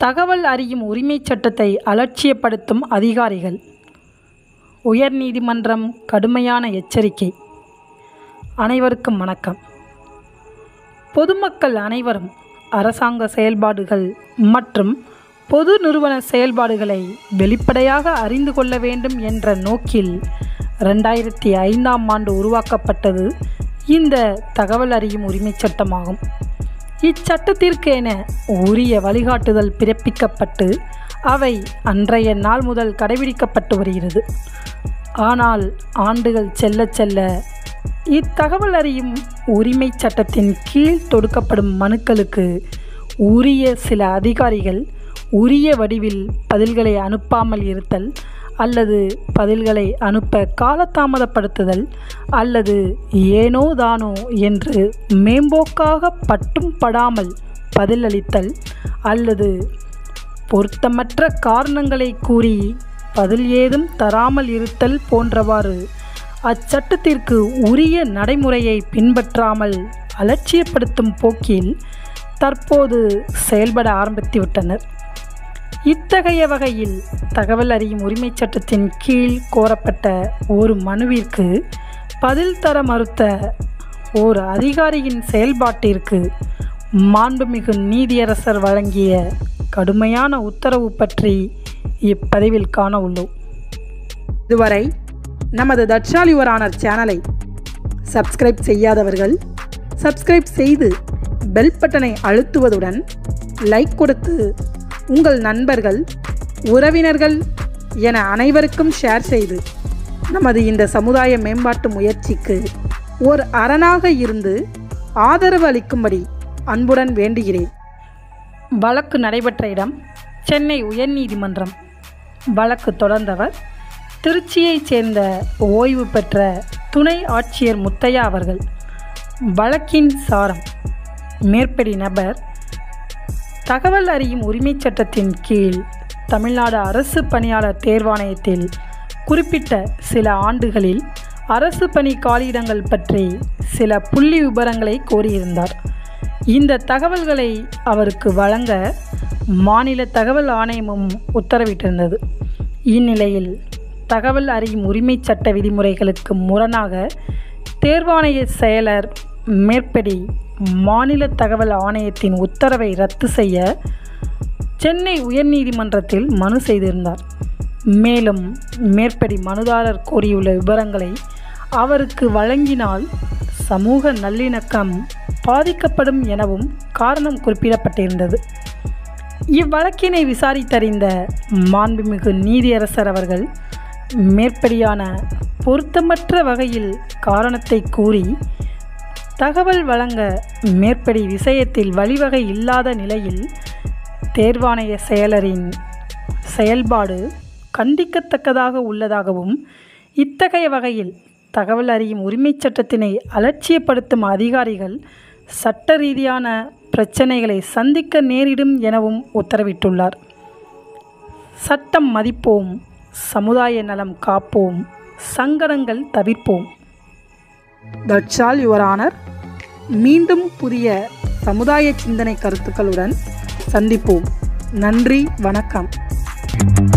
தகவல் அறியும் உரிமைச் சட்டத்தை அலட்சியப்படுத்தும் அதிகாரிகள் உயர்நீதிமன்றம் கடுமையான எச்சரிக்கை அனைவருக்கும் வணக்கம் பொதுமக்கள் அனைவரும் அரசாங்க செயல்பாடுகள் மற்றும் பொது நிறுவன செயல்பாடுகளை வெளிப்படையாக அறிந்து கொள்ள வேண்டும் என்ற நோக்கில் ரெண்டாயிரத்தி ஐந்தாம் ஆண்டு உருவாக்கப்பட்டது இந்த தகவல் அறியும் உரிமைச் சட்டமாகும் இச்சட்டத்திற்கு என உரிய வழிகாட்டுதல் பிறப்பிக்கப்பட்டு அவை அன்றைய நாள் முதல் கடைபிடிக்கப்பட்டு வருகிறது ஆனால் ஆண்டுகள் செல்ல செல்ல இத்தகவல் அறியும் உரிமை சட்டத்தின் கீழ் தொடுக்கப்படும் மனுக்களுக்கு உரிய சில அதிகாரிகள் உரிய வடிவில் பதில்களை அனுப்பாமல் இருத்தல் அல்லது பதில்களை அனுப்ப காலதாமதப்படுத்துதல் அல்லது ஏனோ தானோ என்று மேம்போக்காக பட்டும் படாமல் பதிலளித்தல் அல்லது பொருத்தமற்ற காரணங்களை கூறி பதில் ஏதும் தராமல் இருத்தல் போன்றவாறு அச்சட்டத்திற்கு உரிய நடைமுறையை பின்பற்றாமல் அலட்சியப்படுத்தும் போக்கில் தற்போது செயல்பட ஆரம்பித்துவிட்டனர் இத்தகைய வகையில் தகவல் அறியும் உரிமைச் சட்டத்தின் கீழ் கோரப்பட்ட ஒரு மனுவிற்கு பதில் தர மறுத்த ஓர் அதிகாரியின் செயல்பாட்டிற்கு மாண்புமிகு நீதியரசர் வழங்கிய கடுமையான உத்தரவு பற்றி இப்பதிவில் காண உள்ளோம் இதுவரை நமது தட்சால் யுவர் ஆனர் சேனலை சப்ஸ்கிரைப் செய்யாதவர்கள் சப்ஸ்கிரைப் செய்து பெல் பட்டனை அழுத்துவதுடன் லைக் கொடுத்து உங்கள் நண்பர்கள் உறவினர்கள் என அனைவருக்கும் ஷேர் செய்து நமது இந்த சமுதாய மேம்பாட்டு முயற்சிக்கு ஒரு அரணாக இருந்து ஆதரவு அளிக்கும்படி அன்புடன் வேண்டுகிறேன் வழக்கு நடைபெற்ற இடம் சென்னை உயர்நீதிமன்றம் வழக்கு தொடர்ந்தவர் திருச்சியைச் சேர்ந்த ஓய்வு பெற்ற துணை ஆட்சியர் முத்தையா அவர்கள் வழக்கின் சாரம் மேற்படி நபர் தகவல் அறியும் உரிமைச் சட்டத்தின் கீழ் தமிழ்நாடு அரசு பணியாளர் தேர்வாணையத்தில் குறிப்பிட்ட சில ஆண்டுகளில் அரசு பணி காலியிடங்கள் பற்றி சில புள்ளி விபரங்களை கோரியிருந்தார் இந்த தகவல்களை அவருக்கு வழங்க மாநில தகவல் ஆணையமும் உத்தரவிட்டிருந்தது இந்நிலையில் தகவல் அறியும் உரிமைச் சட்ட விதிமுறைகளுக்கு முரணாக தேர்வாணைய செயலர் மேற்படி மாநில தகவல் ஆணையத்தின் உத்தரவை ரத்து செய்ய சென்னை உயர்நீதிமன்றத்தில் மனு செய்திருந்தார் மேலும் மேற்படி மனுதாரர் கோரியுள்ள விவரங்களை அவருக்கு வழங்கினால் சமூக நல்லிணக்கம் பாதிக்கப்படும் எனவும் காரணம் குறிப்பிடப்பட்டிருந்தது இவ்வழக்கினை விசாரித்தறிந்த மாண்புமிகு நீதியரசர் அவர்கள் மேற்படியான பொருத்தமற்ற வகையில் காரணத்தை கூறி தகவல் வழங்க மேற்படி விஷயத்தில் வழிவகை இல்லாத நிலையில் தேர்வாணைய செயலரின் செயல்பாடு கண்டிக்கத்தக்கதாக உள்ளதாகவும் இத்தகைய வகையில் தகவல் அறியும் உரிமைச் சட்டத்தினை அலட்சியப்படுத்தும் அதிகாரிகள் சட்ட ரீதியான பிரச்சனைகளை சந்திக்க நேரிடும் எனவும் உத்தரவிட்டுள்ளார் சட்டம் மதிப்போம் சமுதாய நலம் காப்போம் சங்கடங்கள் தவிர்ப்போம் தட்சால் யுவர் ஆனர் மீண்டும் புதிய சமுதாய சிந்தனை கருத்துக்களுடன் சந்திப்போம் நன்றி வணக்கம்